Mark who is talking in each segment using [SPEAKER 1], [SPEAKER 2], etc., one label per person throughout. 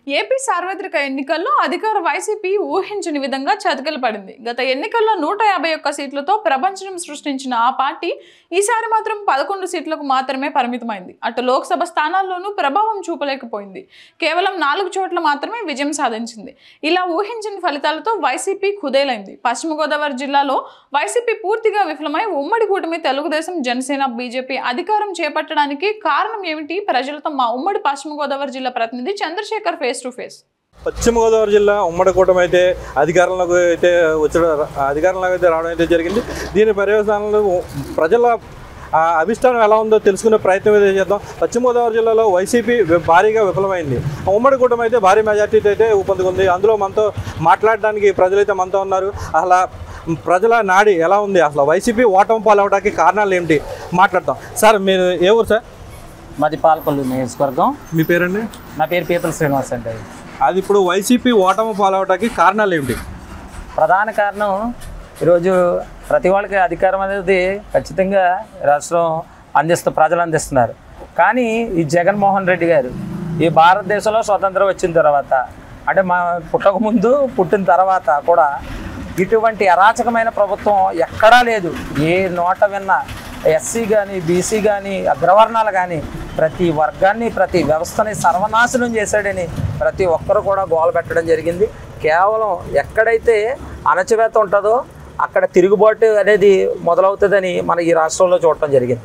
[SPEAKER 1] AP సార్వత్రిక ఎన్నికల్లో అధికార వైసీపీ ఊహించని విధంగా చతికిల పడింది గత ఎన్నికల్లో నూట యాభై ఒక్క సీట్లతో ప్రపంచం సృష్టించిన ఆ పార్టీ ఈసారి మాత్రం పదకొండు సీట్లకు మాత్రమే పరిమితమైంది అటు లోక్సభ స్థానాల్లోనూ ప్రభావం చూపలేకపోయింది కేవలం నాలుగు చోట్ల మాత్రమే విజయం సాధించింది ఇలా ఊహించని ఫలితాలతో వైసీపీ కుదేలైంది పశ్చిమ గోదావరి జిల్లాలో వైసీపీ పూర్తిగా విఫలమై ఉమ్మడి కూటమి తెలుగుదేశం జనసేన బీజేపీ అధికారం చేపట్టడానికి కారణం ఏమిటి ప్రజలతో మా ఉమ్మడి పశ్చిమ గోదావరి జిల్లా ప్రతినిధి చంద్రశేఖర్ ఫేస్ టు ఫేస్
[SPEAKER 2] పశ్చిమ గోదావరి జిల్లా ఉమ్మడి కూటమి అయితే అధికారంలోకి అయితే వచ్చడం అధికారంలోకి అయితే రావడం అయితే జరిగింది దీని పర్యవసానంలో ప్రజల ఆ అభిష్టానం ఎలా ఉందో తెలుసుకునే ప్రయత్నం అయితే చేద్దాం పశ్చిమ గోదావరి జిల్లాలో వైసీపీ వి- భారీగా విఫలమైంది ఉమ్మడి కూటమి అయితే భారీ మెజార్టీతో అయితే ఊపందుకుంది అందులో మనతో మాట్లాడడానికి ప్రజలైతే మనతో ఉన్నారు అసలు ప్రజల నాడి ఎలా ఉంది అసలు వైసీపీ ఓటమి పాలవడానికి కారణాలు ఏమిటి మాట్లాడతాం సార్ మీరు ఏ ఊరు సార్
[SPEAKER 3] మాది పాలకొల్లు నియోజకవర్గం
[SPEAKER 2] మీ పేరండి
[SPEAKER 3] నా పేరు పీతల శ్రీనివాస్ అండి
[SPEAKER 2] అది ఇప్పుడు వైసీపీ ఓటమి పాలవడానికి కారణాలు ఏమిటి
[SPEAKER 3] ప్రధాన కారణం ఈరోజు ప్రతి వాళ్ళకి అధికారం అనేది ఖచ్చితంగా రాష్ట్రం అందిస్తూ ప్రజలు అందిస్తున్నారు కానీ ఈ జగన్మోహన్ రెడ్డి గారు ఈ భారతదేశంలో స్వతంత్రం వచ్చిన తర్వాత అంటే మా పుట్టక ముందు పుట్టిన తర్వాత కూడా ఇటువంటి అరాచకమైన ప్రభుత్వం ఎక్కడా లేదు ఏ నోట విన్నా ఎస్సీ కానీ బీసీ కానీ అగ్రవర్ణాలు కానీ ప్రతి వర్గాన్ని ప్రతి వ్యవస్థని సర్వనాశనం చేశాడని ప్రతి ఒక్కరు కూడా గోల పెట్టడం జరిగింది కేవలం ఎక్కడైతే అణచివేత ఉంటుందో అక్కడ తిరుగుబాటు అనేది మొదలవుతుందని మన ఈ రాష్ట్రంలో చూడటం జరిగింది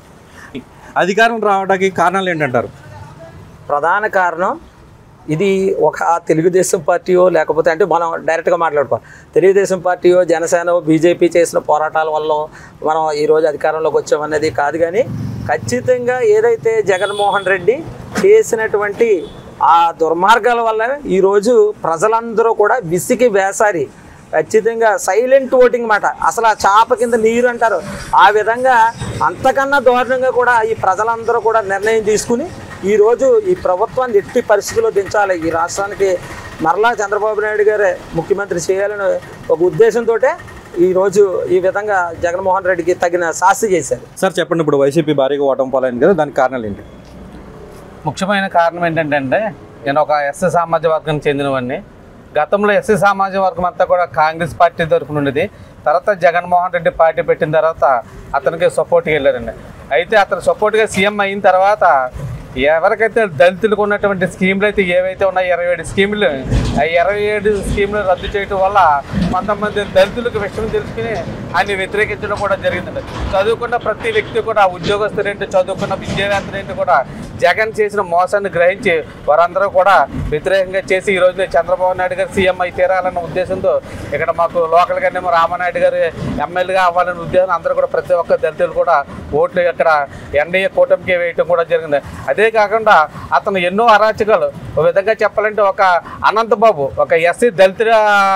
[SPEAKER 2] అధికారం రావడానికి కారణాలు ఏంటంటారు
[SPEAKER 3] ప్రధాన కారణం ఇది ఒక తెలుగుదేశం పార్టీయో లేకపోతే అంటే మనం డైరెక్ట్గా మాట్లాడుకోవాలి తెలుగుదేశం పార్టీయో జనసేన బీజేపీ చేసిన పోరాటాల వల్ల మనం ఈరోజు అధికారంలోకి వచ్చామనేది కాదు కానీ ఖచ్చితంగా ఏదైతే జగన్మోహన్ రెడ్డి చేసినటువంటి ఆ దుర్మార్గాల వల్ల ఈరోజు ప్రజలందరూ కూడా విసికి వేసారి ఖచ్చితంగా సైలెంట్ ఓటింగ్ మాట అసలు ఆ చాప కింద నీరు అంటారు ఆ విధంగా అంతకన్నా దారుణంగా కూడా ఈ ప్రజలందరూ కూడా నిర్ణయం తీసుకుని ఈరోజు ఈ ప్రభుత్వాన్ని ఎట్టి పరిస్థితుల్లో దించాలి ఈ రాష్ట్రానికి మరలా చంద్రబాబు నాయుడు గారే ముఖ్యమంత్రి చేయాలని ఒక ఉద్దేశంతో ఈరోజు ఈ విధంగా జగన్మోహన్ రెడ్డికి తగిన శాస్తి చేశారు
[SPEAKER 2] సార్ చెప్పండి ఇప్పుడు వైసీపీ భారీగా ఓటమి పాలైంది కదా దానికి కారణాలు ఏంటి
[SPEAKER 4] ముఖ్యమైన కారణం ఏంటంటే అండి, నేను ఒక ఎస్సీ సామాజిక వర్గానికి చెందినవాడిని గతంలో ఎస్సీ సామాజిక వర్గం అంతా కూడా కాంగ్రెస్ పార్టీ తరఫున ఉండేది తర్వాత జగన్మోహన్ రెడ్డి పార్టీ పెట్టిన తర్వాత అతనికి సపోర్ట్గా వెళ్ళారండి అయితే అతను సపోర్ట్గా సీఎం అయిన తర్వాత ఎవరికైతే దళితులకు ఉన్నటువంటి స్కీములు అయితే ఏవైతే ఉన్నాయో ఇరవై ఏడు స్కీములు ఆ ఇరవై ఏడు స్కీములు రద్దు చేయడం వల్ల కొంతమంది దళితులకు విషయం తెలుసుకుని ఆయన వ్యతిరేకించడం కూడా జరిగిందండి చదువుకున్న ప్రతి వ్యక్తి కూడా ఉద్యోగస్తులేంటి చదువుకున్న విద్యావేత్తలేంటి కూడా జగన్ చేసిన మోసాన్ని గ్రహించి వారందరూ కూడా వ్యతిరేకంగా చేసి ఈ రోజు చంద్రబాబు నాయుడు గారు సీఎం అయి తీరాలన్న ఉద్దేశంతో ఇక్కడ మాకు లోకల్గానేమో రామనాయుడు గారు ఎమ్మెల్యేగా అవ్వాలనే ఉద్దేశం అందరూ కూడా ప్రతి ఒక్క దళితులు కూడా ఓట్లు ఇక్కడ ఎన్డీఏ కూటమికి వేయటం కూడా జరిగింది అదే కాకుండా అతను ఎన్నో అరాచకాలు ఒక విధంగా చెప్పాలంటే ఒక అనంతబాబు ఒక ఎస్సీ దళితుల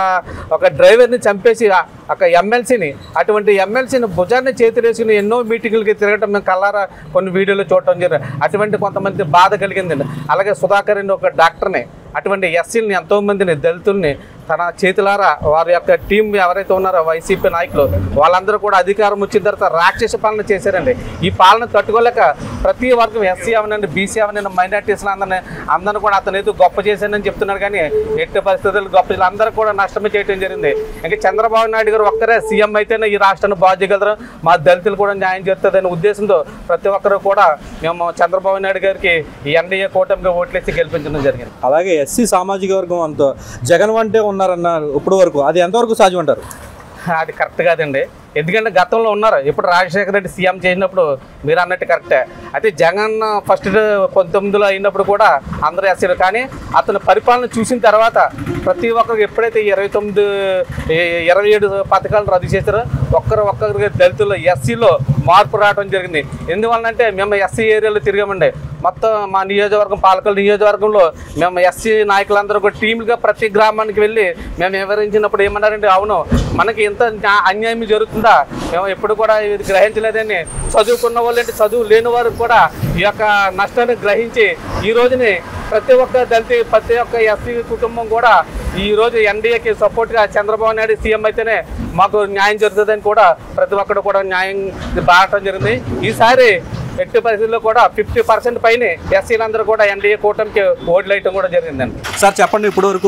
[SPEAKER 4] ఒక డ్రైవర్ని చంపేసి ఆ- ఒక ఎమ్మెల్సీని అటువంటి ఎమ్మెల్సీని భుజాన్ని చేతులేసుకుని ఎన్నో మీటింగులకి తిరగటం మేము కల్లారా కొన్ని వీడియోలు చూడటం జరిగింది అటువంటి కొంతమంది బాధ కలిగిందండి అలాగే సుధాకర్ అని ఒక డాక్టర్ని అటువంటి ఎస్సీలని ఎంతో మందిని దళితుల్ని తన చేతులారా వారి యొక్క టీం ఎవరైతే ఉన్నారో వైసీపీ నాయకులు వాళ్ళందరూ కూడా అధికారం వచ్చిన తర్వాత రాక్షస పాలన చేశారండి ఈ పాలన తట్టుకోలేక ప్రతి వర్గం ఎస్సీ అవనండి బీసీ అవనండి మైనార్టీస్ అందరిని అందరిని కూడా అతను ఏదో గొప్ప చేశానని చెప్తున్నాడు కానీ ఎట్టి పరిస్థితులు గొప్ప చేయాలి. అందరూ కూడా నష్టమే చేయడం జరిగింది ఇంకా చంద్రబాబు నాయుడు గారు ఒక్కరే సీఎం అయితేనే ఈ రాష్ట్రాన్ని బాగు చేయగలరు మా దళితులు కూడా న్యాయం చేస్తుందనే ఉద్దేశంతో ప్రతి ఒక్కరు కూడా మేము చంద్రబాబు నాయుడు గారికి ఈ ఎన్డీఏ కూటమిగా ఓట్లేసి గెలిపించడం జరిగింది
[SPEAKER 2] అలాగే ఎస్సీ సామాజిక వర్గం అంతా జగన్ వంటే ఉన్నారన్నారు ఇప్పుడు వరకు అది ఎంతవరకు సాధ్యం అంటారు
[SPEAKER 4] అది కరెక్ట్ కాదండి ఎందుకంటే గతంలో ఉన్నారు ఇప్పుడు రాజశేఖర రెడ్డి సీఎం చేసినప్పుడు మీరు అన్నట్టు కరెక్టే అయితే జగన్ ఫస్ట్ పంతొమ్మిదిలో అయినప్పుడు కూడా అందరూ ఎస్సీలు కానీ అతను పరిపాలన చూసిన తర్వాత ప్రతి ఒక్కరికి ఎప్పుడైతే ఈ ఇరవై తొమ్మిది ఈ- ఇరవై ఏడు పథకాలు రద్దు చేశారో ఒక్కరు ఒక్కరికి దళితుల్లో ఎస్సీలో మార్పు రావడం జరిగింది ఎందువల్లంటే మేము ఎస్సీ ఏరియాలో తిరిగామండి మొత్తం మా నియోజకవర్గం పాలకొల్లు నియోజకవర్గంలో మేము ఎస్సీ నాయకులందరూ కూడా టీములుగా ప్రతి గ్రామానికి వెళ్ళి మేము వివరించినప్పుడు ఏమన్నారంటే అవును మనకి ఇంత న్యా- అన్యాయం జరుగుతుందా మేము ఎప్పుడు కూడా ఇది గ్రహించలేదని చదువుకున్న వాళ్ళంటే చదువు లేని వారు కూడా ఈ యొక్క నష్టాన్ని గ్రహించి ఈ రోజుని ప్రతి ఒక్క దళిత ప్రతి ఒక్క ఎస్సీ కుటుంబం కూడా ఈ రోజు ఎన్డీఏకి సపోర్ట్గా చంద్రబాబు నాయుడు సీఎం అయితేనే మాకు న్యాయం జరుగుతుందని కూడా ప్రతి ఒక్కరు కూడా న్యాయం బాగటం జరిగింది ఈసారి ఎట్టి పరిస్థితుల్లో కూడా ఫిఫ్టీ పర్సెంట్ పైన ఎస్సీలందరూ కూడా ఎన్డీఏ కూటమికి ఓట్లు వేయటం కూడా జరిగిందండి
[SPEAKER 2] సార్ చెప్పండి ఇప్పటి వరకు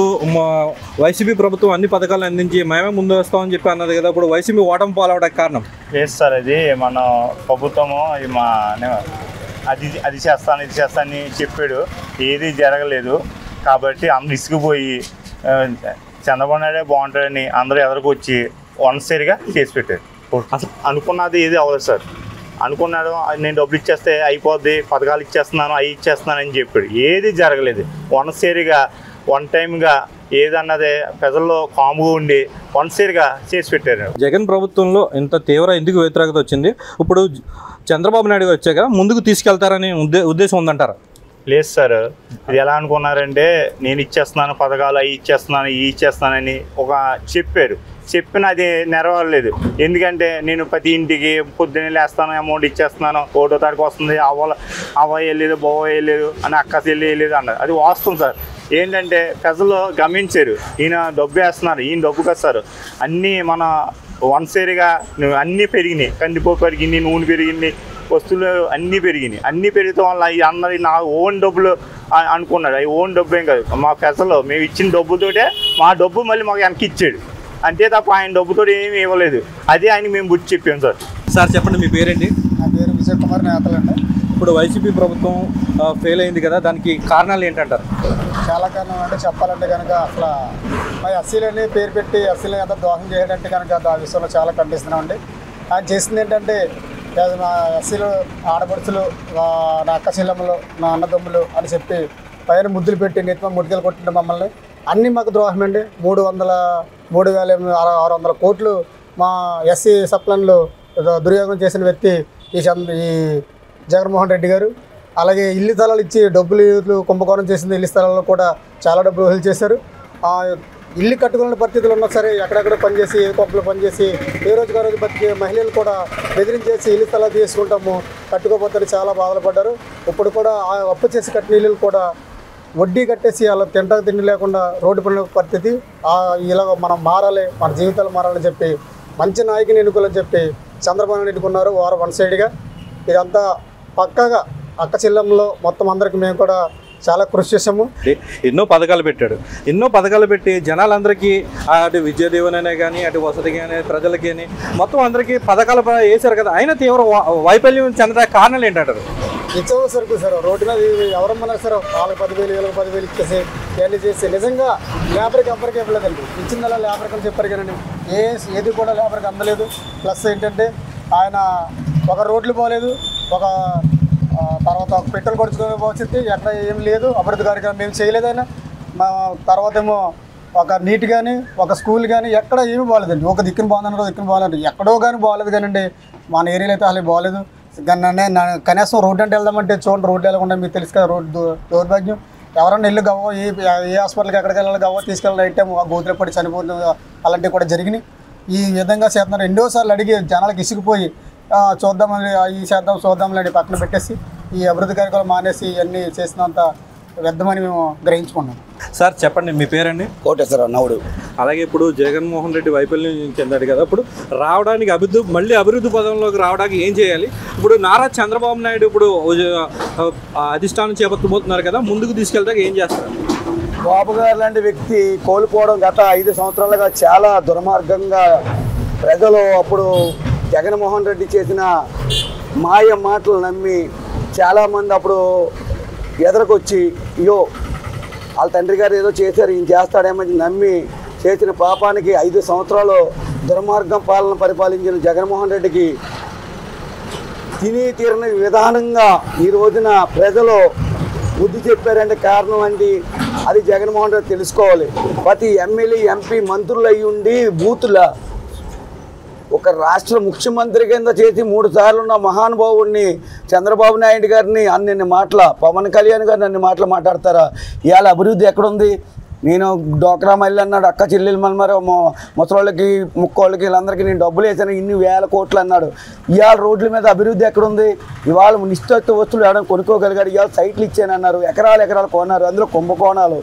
[SPEAKER 2] వైసీపీ ప్రభుత్వం అన్ని పథకాలు అందించి మేమే ముందు వస్తామని చెప్పి అన్నది కదా ఇప్పుడు వైసీపీ ఓటమి పాలవడానికి కారణం
[SPEAKER 5] లేదు సార్ అది మన ప్రభుత్వము ఈ మా నే- అది అది చేస్తాను ఇది చేస్తాను అని చెప్పాడు ఏది జరగలేదు కాబట్టి అందరు ఇసుకుపోయి ఆ, చంద్రబాబు నాయుడే బాగుంటాడని అందరూ ఎదురుకు వచ్చి వన్ సైడ్గా చేసి పెట్టారు అసలు అనుకున్నది ఏది అవ్వదు సార్ అనుకున్నాడు అది నేను డబ్బులు ఇచ్చేస్తే అయిపోద్ది పథకాలు ఇచ్చేస్తున్నాను అవి ఇచ్చేస్తున్నాను అని చెప్పాడు ఏది జరగలేదు వన్ సైడ్గా వన్ టైమ్గా ఏదన్నదే ప్రజల్లో కాముగా ఉండి వన్ సైడ్గా చేసి పెట్టారు
[SPEAKER 2] జగన్ ప్రభుత్వంలో ఇంత తీవ్ర ఎందుకు వ్యతిరేకత వచ్చింది ఇప్పుడు చంద్రబాబు నాయుడు గారు వచ్చాక ముందుకు తీసుకెళ్తారని ఉద్దే ఉద్దేశం ఉందంటారా
[SPEAKER 5] లేదు సార్ ఇది ఎలా అనుకున్నారంటే నేను ఇచ్చేస్తున్నాను పథకాలు అవి ఇచ్చేస్తున్నాను ఇవి ఇచ్చేస్తున్నానని ఒక చెప్పారు చెప్పిన అది నెరవేరలేదు ఎందుకంటే నేను ప్రతి ఇంటికి పొద్దున్నే లేస్తాను అమౌంట్ ఇచ్చేస్తున్నాను ఒకటో తారీఖు వస్తుంది అవ్వ అవ్వ వెళ్ళలేదు బొవ్వ వెళ్ళలేదు అని అక్క చెల్లి వెళ్ళలేదు అన్నారు అది వాస్తవం సార్ ఏంటంటే ప్రజలు గమనించారు ఈయన డబ్బు వేస్తున్నారు ఈయన డబ్బు కస్తారు అన్నీ మన వన్ సేరిగా అన్నీ పెరిగినాయి కందిపప్పు పెరిగింది నూనె పెరిగింది వస్తువులు అన్నీ పెరిగినాయి అన్నీ పెరగటం వల్ల ఈ అందరి నా ఓన్ డబ్బులు అ- అనుకున్నాడు అవి ఓన్ డబ్బు ఏం కాదు మా ప్రజలు మేము ఇచ్చిన డబ్బుతోటే మా డబ్బు మళ్ళీ మాకు వెనక్కి ఇచ్చాడు అంతే తప్ప ఆయన డబ్బుతో ఏమీ ఇవ్వలేదు అదే ఆయన మేము బుద్ధి చెప్పాం సార్
[SPEAKER 2] సార్ చెప్పండి మీ పేరేంటి
[SPEAKER 6] నా పేరు విజయ్ కుమార్ నేతలండి
[SPEAKER 2] ఇప్పుడు వైసీపీ ప్రభుత్వం ఫెయిల్ అయింది కదా దానికి కారణాలు ఏంటంటారు
[SPEAKER 6] చాలా కారణం అంటే చెప్పాలంటే కనుక అసలు మా ఎస్సీలని పేరు పెట్టి ఎస్సీలు ఎంత దోహం చేయడంటే కనుక ఆ విషయంలో చాలా ఖండిస్తున్నామండి ఆయన చేసింది ఏంటంటే అది మా ఎస్సీలు ఆడపడుచులు ఆ, నా అక్క చెల్లెమ్మలు నా అన్నదమ్ములు అని చెప్పి పైన ముద్దులు పెట్టి నెత్తిమ ముడికలు కొట్టిన మమ్మల్ని అన్నీ మాకు ద్రోహం అండి మూడు వందల మూడు వేల ఎనిమిది ఆరు ఆరు వందల కోట్లు మా ఎస్సీ సప్లన్లు దుర్యోగం చేసిన వ్యక్తి ఈ చంద్ర ఈ జగన్మోహన్ రెడ్డి గారు అలాగే ఇల్లు స్థలాలు ఇచ్చి డబ్బులు ఇల్లు కుంభకోణం చేసింది ఇల్లు స్థలాల్లో కూడా చాలా డబ్బులు వసూలు చేశారు ఆ ఇల్లు కట్టుకునే పరిస్థితులు ఉన్నా సరే ఎక్కడెక్కడ పనిచేసి ఏ కొంపలు పనిచేసి ఏ రోజుకి ఆ రోజు బతికే మహిళలు కూడా బెదిరించేసి ఇల్లు స్థలాలు తీసుకుంటాము కట్టుకోపోతే చాలా బాధలు పడ్డారు ఇప్పుడు కూడా ఆ అప్పు చేసి కట్టిన ఇల్లు కూడా వడ్డీ కట్టేసి అలా తింటా తిండి లేకుండా రోడ్డు పడిన పరిస్థితి ఆ ఇలా మనం మారాలి మన జీవితాలు మారాలని చెప్పి మంచి నాయకుని ఎన్నుకోవాలని చెప్పి చంద్రబాబు నాయుడు ఎన్నుకున్నారు వారు వన్ సైడ్గా ఇదంతా పక్కాగా అక్క చెల్లెంలో మొత్తం అందరికి మేము కూడా చాలా కృషి చేసాము
[SPEAKER 2] ఎన్నో పథకాలు పెట్టాడు ఎన్నో పథకాలు పెట్టి జనాలందరికీ ఆ, అటు విద్యా దీవెననే కానీ అటు వసతి కానీ ప్రజలకి కానీ మొత్తం అందరికీ పథకాలు ప- వేశారు కదా అయినా తీవ్ర వా- వైఫల్యం చెందడానికి కారణాలు ఏంటంటారు
[SPEAKER 6] నిత్యావసర సరుకు సార్ రోడ్డు మీద ఇవి ఎవరమ్మన్నా సార్ వాళ్ళకి పదివేలు వీళ్ళకి పదివేలు ఇచ్చేసి ఇవన్నీ చేసి నిజంగా లేబర్కి ఎవరికి ఇవ్వలేదండి ఇచ్చిందల్లా లేబర్కి అని చెప్పారు కానీ ఏ ఏది కూడా లేబర్కి అందలేదు ప్లస్ ఏంటంటే ఆయన ఒక రోడ్లు పోలేదు ఒక ఆ, తర్వాత ఒక పెట్రోల్ కొడుచుకునే పరిస్థితి ఎక్కడ ఏం లేదు అభివృద్ధి కార్యక్రమం మేము చేయలేదు ఆయన మా తర్వాత ఏమో ఒక నీట్ కానీ ఒక స్కూల్ కానీ ఎక్కడ ఏమీ బాగాలేదండి ఒక దిక్కున బాగుందన్నారు దిక్కున బాగాలేదు ఎక్కడో కానీ బాగాలేదు కానండి మన ఏరియాలో అయితే అసలు బాగాలేదు కానీ నే- నా- కనీసం రోడ్డు అంటే వెళ్దామంటే చూడండి రోడ్డు వెళ్ళకుండా మీకు తెలుసు కదా రోడ్డు దౌ- దౌర్భాగ్యం ఎవరన్నా ఇల్లు గవ్వ ఏ ఏ హాస్పిటల్కి ఎక్కడికి వెళ్ళాలి గవ్వ తీసుకెళ్ళి నైట్ టైం ఆ గోతులో పడి చనిపోతుంది అలాంటివి కూడా జరిగినాయి ఈ విధంగా చేస్తున్నారు ఎన్నోసార్లు అడిగి జనాలకు ఇసుకుపోయి ఆ, చూద్దామని ఆ, ఈ చేద్దాం చూద్దాంలే అని పక్కన పెట్టేసి ఈ అభివృద్ధి కార్యక్రమాలు మానేసి ఇవన్నీ చేసినంత వ్యర్థమని మేము గ్రహించుకున్నాం
[SPEAKER 2] సార్ చెప్పండి మీ పేరండి
[SPEAKER 7] కోటేశ్వరరావు నవుడు
[SPEAKER 2] అలాగే ఇప్పుడు జగన్మోహన్ రెడ్డి వైఫల్యం చెందాడు కదా ఇప్పుడు రావడానికి అభివృద్ధి మళ్ళీ అభివృద్ధి పదంలోకి రావడానికి ఏం చేయాలి ఇప్పుడు నారా చంద్రబాబు నాయుడు ఇప్పుడు ఆ, అధిష్టానం చేపట్టబోతున్నారు కదా ముందుకు తీసుకెళ్తాక ఏం చేస్తారు
[SPEAKER 7] బాబు గారు లాంటి వ్యక్తి కోల్పోవడం గత ఐదు సంవత్సరాలుగా చాలా దుర్మార్గంగా ప్రజలు అప్పుడు జగన్మోహన్ రెడ్డి చేసిన మాయ మాటలు నమ్మి చాలామంది అప్పుడు ఎదరకొచ్చి అయ్యో వాళ్ళ తండ్రి గారు ఏదో చేశారు ఈయన చేస్తాడేమని నమ్మి చేసిన పాపానికి ఐదు సంవత్సరాలు దుర్మార్గం పాలన పరిపాలించిన జగన్మోహన్ రెడ్డికి తిని తీరని విధానంగా ఈ రోజున ప్రజలు బుద్ధి చెప్పారంటే కారణం అండి అది జగన్మోహన్ రెడ్డి తెలుసుకోవాలి ప్రతి ఎమ్మెల్యే ఎంపీ మంత్రులు అయి ఉండి బూతుల ఒక రాష్ట్ర ముఖ్యమంత్రి కింద చేసి మూడు సార్లు ఉన్న మహానుభావుడిని చంద్రబాబు నాయుడు గారిని అన్ని మాటల పవన్ కళ్యాణ్ గారిని అన్ని మాటలు మాట్లాడతారా ఇవాళ అభివృద్ధి ఎక్కడుంది నేను డోక్రా మళ్ళీ అన్నాడు అక్క చెల్లెలు మరి ముసలోళ్ళకి ముక్కోళ్ళకి వీళ్ళందరికీ నేను డబ్బులు వేసాను ఇన్ని వేల కోట్లు అన్నాడు ఇవాళ రోడ్ల మీద అభివృద్ధి ఎక్కడుంది ఇవాళ నిశ్చిత వస్తువులు ఎవరైనా కొనుక్కోగలిగాడు ఇవాళ సైట్లు ఇచ్చానన్నారు ఎకరాలు ఎకరాలు కొన్నారు అందులో కుంభకోణాలు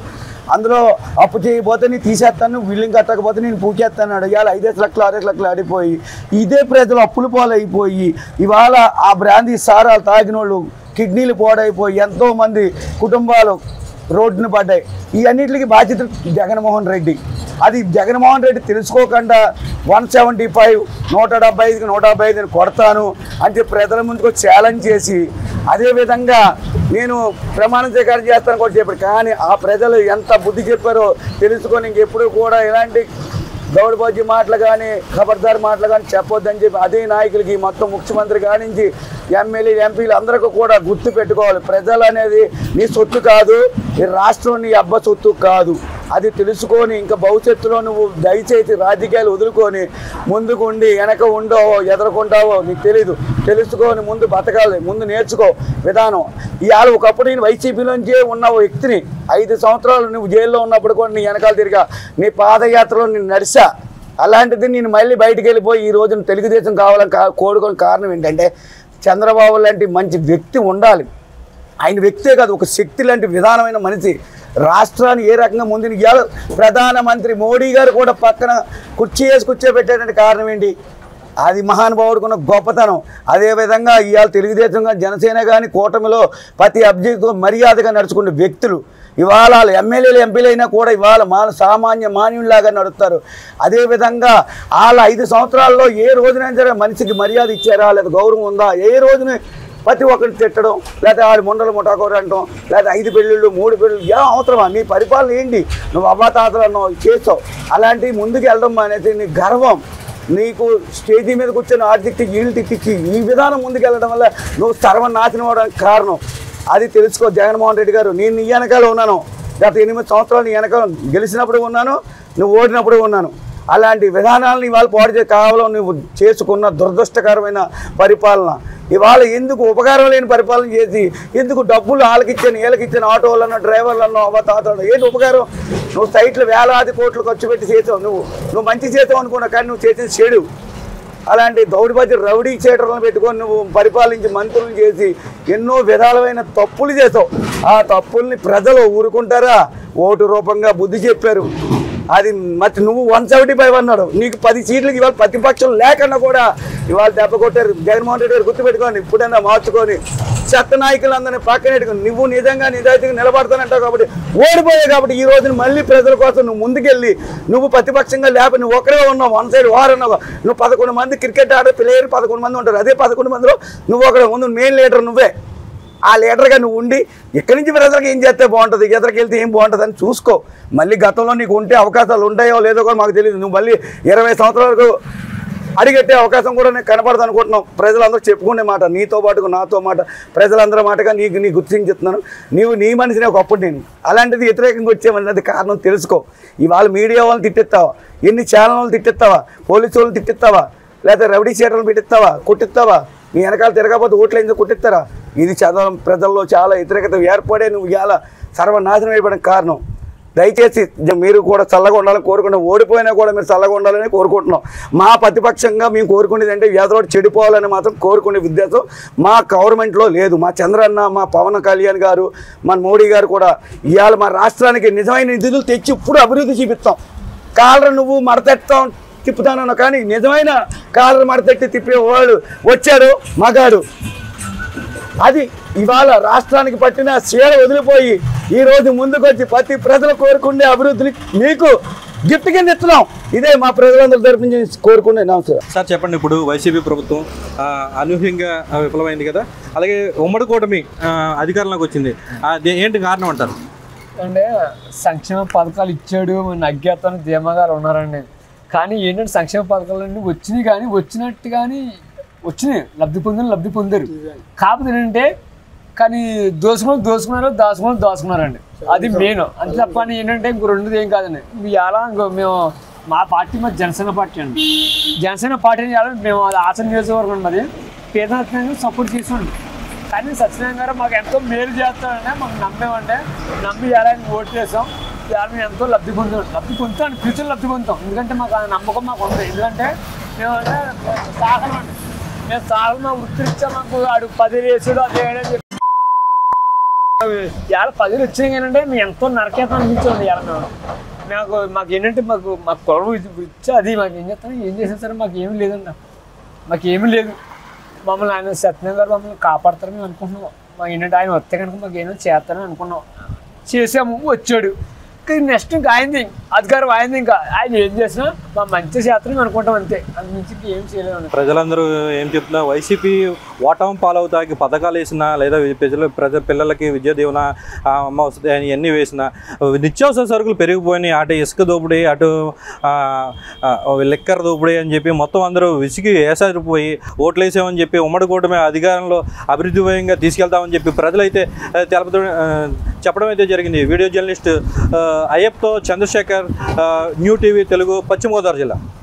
[SPEAKER 7] అందులో అప్పు చేయబోతే నేను తీసేస్తాను బిల్డింగ్ కట్టకపోతే నేను పూకేస్తాను ఇవాళ ఐదేసి లక్షలు ఆరేసి లక్షలు ఆడిపోయి ఇదే ప్రజలు అప్పులు పాలైపోయి ఇవాళ ఆ బ్రాందీ సారాలు తాగిన వాళ్ళు కిడ్నీలు పాడైపోయి ఎంతోమంది కుటుంబాలు రోడ్డున పడ్డాయి ఈ అన్నిటికి బాధ్యత జగన్మోహన్ రెడ్డి అది జగన్మోహన్ రెడ్డి తెలుసుకోకుండా వన్ సెవెంటీ ఫైవ్ నూట డెబ్బై ఐదుకి నూట డెబ్బై ఐదుని కొడతాను అంటే ప్రజల ముందుకు ఛాలెంజ్ చేసి అదేవిధంగా నేను ప్రమాణ స్వీకారం చేస్తాను కూడా చెప్పాడు కానీ ఆ ప్రజలు ఎంత బుద్ధి చెప్పారో తెలుసుకొని ఇంకెప్పుడు కూడా ఇలాంటి దౌడబాజీ మాటలు కానీ ఖబర్దార్ మాటలు కానీ చెప్పొద్దని చెప్పి అదే నాయకులకి మొత్తం ముఖ్యమంత్రి కానించి ఎమ్మెల్యే ఎంపీలు అందరికీ కూడా గుర్తు పెట్టుకోవాలి ప్రజలు అనేది నీ సొత్తు కాదు ఈ రాష్ట్రం నీ అబ్బ సొత్తు కాదు అది తెలుసుకొని ఇంకా భవిష్యత్తులో నువ్వు దయచేసి రాజకీయాలు వదులుకొని ముందుకు ఉండి వెనక ఉండవో ఎదుర్కొంటావో నీకు తెలీదు తెలుసుకొని ముందు బతకాలి ముందు నేర్చుకో విధానం ఇవాళ ఒకప్పుడు నేను వైసీపీలోంచే ఉన్న ఓ వ్యక్తిని ఐదు సంవత్సరాలు నువ్వు జైల్లో ఉన్నప్పుడు కూడా నీ వెనకాల తిరిగా నీ పాదయాత్రలో నేను నడిచా అలాంటిది నేను మళ్ళీ బయటికి వెళ్ళిపోయి ఈ రోజున తెలుగుదేశం కావాలని కా కోరుకోని కారణం ఏంటంటే చంద్రబాబు లాంటి మంచి వ్యక్తి ఉండాలి ఆయన వ్యక్తే కాదు ఒక శక్తి లాంటి విధానమైన మనిషి రాష్ట్రాన్ని ఏ రకంగా ముందుకు ఇవాళ ప్రధానమంత్రి మోడీ గారు కూడా పక్కన కుర్చీ వేసి కూర్చోబెట్టేటువంటి కారణం ఏంటి అది మహానుభావుడికున్న గొప్పతనం అదేవిధంగా ఇవాళ తెలుగుదేశం కానీ జనసేన కానీ కూటమిలో ప్రతి అభ్యర్థితో మర్యాదగా నడుచుకునే వ్యక్తులు ఇవాళ వాళ్ళు ఎమ్మెల్యేలు ఎంపీలు అయినా కూడా ఇవాళ మాన సామాన్య మాన్యుల్లాగా నడుస్తారు అదేవిధంగా వాళ్ళ ఐదు సంవత్సరాల్లో ఏ రోజునైనా సరే మనిషికి మర్యాద ఇచ్చారా లేదా గౌరవం ఉందా ఏ రోజున ప్రతి ఒక్కరిని తిట్టడం లేదా ఆడి ముండలు ముఠాకోరు అంటాం లేదా ఐదు పెళ్ళిళ్ళు మూడు పెళ్ళిళ్ళు ఏం అవసరమా నీ పరిపాలన ఏంటి నువ్వు అవ్వాతాతలు అన్నావు చేసావు అలాంటివి ముందుకు వెళ్ళడం అనేది నీ గర్వం నీకు స్టేజీ మీద కూర్చొని ఆర్థిక వీళ్ళు తిట్టించి ఈ విధానం ముందుకు వెళ్ళడం వల్ల నువ్వు సర్వనాశనం అవడానికి కారణం అది తెలుసుకో జగన్మోహన్ రెడ్డి గారు నేను నీ వెనకాల ఉన్నాను గత ఎనిమిది సంవత్సరాలు నీ వెనకాల గెలిచినప్పుడు ఉన్నాను నువ్వు ఓడినప్పుడు ఉన్నాను అలాంటి విధానాలను ఇవాళ పాడు చే కావాలో నువ్వు చేసుకున్న దురదృష్టకరమైన పరిపాలన ఇవాళ ఎందుకు ఉపకారం లేని పరిపాలన చేసి ఎందుకు డబ్బులు వాళ్ళకిచ్చాను వీళ్ళకిచ్చాను ఆటోలను డ్రైవర్లను అవతాతలు ఏంటి ఉపకారం నువ్వు సైట్లు వేలాది కోట్లు ఖర్చు పెట్టి చేసావు నువ్వు నువ్వు మంచి చేసావు అనుకున్నావు కానీ నువ్వు చేసిన చెడు అలాంటి దౌడిబాజీ రౌడీ చేటర్లను పెట్టుకొని నువ్వు పరిపాలించి మంత్రులను చేసి ఎన్నో విధాలమైన తప్పులు చేసావు ఆ తప్పుల్ని ప్రజలు ఊరుకుంటారా ఓటు రూపంగా బుద్ధి చెప్పారు అది మరి నువ్వు వన్ సెవెంటీ ఫైవ్ అన్నాడు నీకు పది సీట్లకి ఇవాళ ప్రతిపక్షం లేకుండా కూడా ఇవాళ దెబ్బ కొట్టారు జగన్మోహన్ రెడ్డి గారు గుర్తుపెట్టుకొని ఇప్పుడైనా మార్చుకొని చెత్త నాయకులందరినీ పక్కన పెట్టుకొని నువ్వు నిజంగా నిజాయితీగా నిలబడతానంటావు కాబట్టి ఓడిపోయావు కాబట్టి ఈ రోజున మళ్ళీ ప్రజల కోసం నువ్వు ముందుకెళ్ళి నువ్వు ప్రతిపక్షంగా లేక నువ్వు ఒక్కడే ఉన్నావు వన్ సైడ్ వార్ ఉన్నావు నువ్వు పదకొండు మంది క్రికెట్ ఆడే ప్లేయర్ పదకొండు మంది ఉంటారు అదే పదకొండు మందిలో నువ్వు ఒకడే ముందు మెయిన్ లీడర్ నువ్వే ఆ లీడర్గా నువ్వు ఉండి ఇక్కడి నుంచి ప్రజలకు ఏం చేస్తే బాగుంటుంది ఎదురుకి వెళ్తే ఏం బాగుంటుంది అని చూసుకో మళ్ళీ గతంలో నీకు ఉంటే అవకాశాలు ఉంటాయో లేదో కూడా మాకు తెలియదు నువ్వు మళ్ళీ ఇరవై సంవత్సరాల వరకు అడిగట్టే అవకాశం కూడా నేను కనపడదు అనుకుంటున్నాం ప్రజలందరూ చెప్పుకునే మాట నీతో పాటు నాతో మాట ప్రజలందరి మాటగా నీకు నీ గుర్తించుతున్నాను నీవు నీ మనిషిని ఒకప్పుడు నేను అలాంటిది వ్యతిరేకంగా వచ్చేమన్నది కారణం తెలుసుకో ఇవాళ మీడియా వాళ్ళని తిట్టిస్తావా ఎన్ని ఛానల్ వాళ్ళు తిట్టిస్తావా పోలీసు వాళ్ళని తిట్టిస్తావా లేదా రౌడీ షీటర్లు పెట్టిస్తావా కుట్టిస్తావా నీ వెనకాల తిరగకపోతే ఓట్లు ఎందుకు కుట్టిస్తారా ఇది చదవడం ప్రజల్లో చాలా వ్యతిరేకత ఏర్పడే నువ్వు ఇవాళ సర్వనాశనం అయిపోవడానికి కారణం దయచేసి జ- మీరు కూడా చల్లగా ఉండాలని కోరుకుంటాం ఓడిపోయినా కూడా మీరు చల్లగా ఉండాలని కోరుకుంటున్నాం మా ప్రతిపక్షంగా మేము కోరుకునేది అంటే ఎదరోడు చెడిపోవాలని మాత్రం కోరుకునే ఉద్దేశం మా గవర్నమెంట్లో లేదు మా చంద్రన్న మా పవన్ కళ్యాణ్ గారు మన మోడీ గారు కూడా ఇవాళ మా రాష్ట్రానికి నిజమైన నిధులు తెచ్చి ఇప్పుడు అభివృద్ధి చూపిస్తాం కాలర్ నువ్వు మడతెట్టాం తిప్పుతానన్నా కానీ నిజమైన కాలర్ మడతెట్టి తిప్పేవాడు వచ్చాడు మగాడు అది ఇవాళ రాష్ట్రానికి పట్టిన చీర వదిలిపోయి ఈ రోజు ముందుకొచ్చి ప్రతి ప్రజలు కోరుకునే అభివృద్ధిని మీకు గిఫ్ట్ కింద ఇస్తున్నాం ఇదే మా ప్రజలందరూ తరపు నుంచి కోరుకునే నమస్కారం
[SPEAKER 2] సార్ చెప్పండి ఇప్పుడు వైసీపీ ప్రభుత్వం ఆ, అనూహ్యంగా ఆ, విఫలమైంది కదా అలాగే ఉమ్మడి కూటమి ఆ, అధికారంలోకి వచ్చింది అది ఏంటి కారణం అంటారు
[SPEAKER 8] అంటే సంక్షేమ పథకాలు ఇచ్చాడు నగ్గేస్తాను ధీమాగారు ఉన్నారండి కానీ ఏంటంటే సంక్షేమ పథకాలన్నీ వచ్చినాయి కానీ వచ్చినట్టు కానీ వచ్చినాయి లబ్ధి పొందిన లబ్ధి పొందారు కాకపోతే ఏంటంటే కానీ దోసుకొని దోసుకున్నారు దాచుకొని దాచుకున్నారండి అది మెయిన్ అంతే తప్ప అని ఏంటంటే ఇంకో రెండుది ఏం కాదండి ఇవాళ ఇంకో మేము మా పార్టీ మా జనసేన పార్టీ అండి జనసేన పార్టీ ఇవాళ మేము అది ఆసన నియోజకవర్గం ఉన్నది పేదనాథ్ సపోర్ట్ చేసామండి కానీ సత్యనారాయణ గారు మాకు ఎంతో మేలు చేస్తాడంటే మాకు నమ్మేమంటే నమ్మి ఎలా ఓటు చేసాం ఇవాళ మేము ఎంతో లబ్ధి పొందాం లబ్ధి పొందుతాం ఫ్యూచర్ లబ్ధి పొందుతాం ఎందుకంటే మాకు ఆ నమ్మకం మాకు ఉంది ఎందుకంటే మేము అంటే సాగలం అండి మేము సాగలం మా వృత్తిరీత్యా మాకు ఆడు పది వేసుడు అది వేయడం చెప్పి ఇవాళ పదిలు వచ్చినాయి కానీ మేము ఎంతో నరకేతం అనిపించింది ఇవాళ మేము నాకు మాకు ఏంటంటే మాకు మాకు కొరవ ఇచ్చి అది మాకు ఏం చేస్తాను ఏం చేసినా సరే మాకు ఏమీ లేదండి మాకు ఏమీ లేదు మమ్మల్ని ఆయన సత్యనారాయణ గారు మమ్మల్ని కాపాడతారని మేము అనుకుంటున్నాం మా ఏంటంటే ఆయన వస్తే కనుక మాకు ఏమో చేస్తారని అనుకున్నాం చేసాము వచ్చాడు ఇంకా నెక్స్ట్ ఇంకా ఆయనది అధికారం ఆయనది ఇంకా ఆయన ఏం చేసినా మా మంచి చేస్తారని అనుకుంటాం అంతే అంతమించి ఇంక ఏం చేయలేము
[SPEAKER 2] ప్రజలందరూ ఏం చెప్తున్నా వైసీపీ ఓటమి పాలవుతాకి పథకాలు వేసినా లేదా ప్రజల ప్రజ పిల్లలకి విద్యా దీవెన ఆ, అమ్మ వస్తుంది అని ఇవన్నీ వేసిన నిత్యావసర సరుకులు పెరిగిపోయినాయి అటు ఇసుక దోపిడీ అటు ఆ, ఆ, లిక్కర్ దోపిడీ అని చెప్పి మొత్తం అందరూ విసిగి వేసారిపోయి ఓట్లు వేసామని చెప్పి ఉమ్మడి కూటమి అధికారంలో అభివృద్ధి భయంగా తీసుకెళ్తామని చెప్పి ప్రజలైతే ఆ, తెలపడం ఆ, చెప్పడం అయితే జరిగింది వీడియో జర్నలిస్ట్ ఆ, అయ్యప్తో చంద్రశేఖర్ ఆ, న్యూ టీవీ తెలుగు పశ్చిమ గోదావరి జిల్లా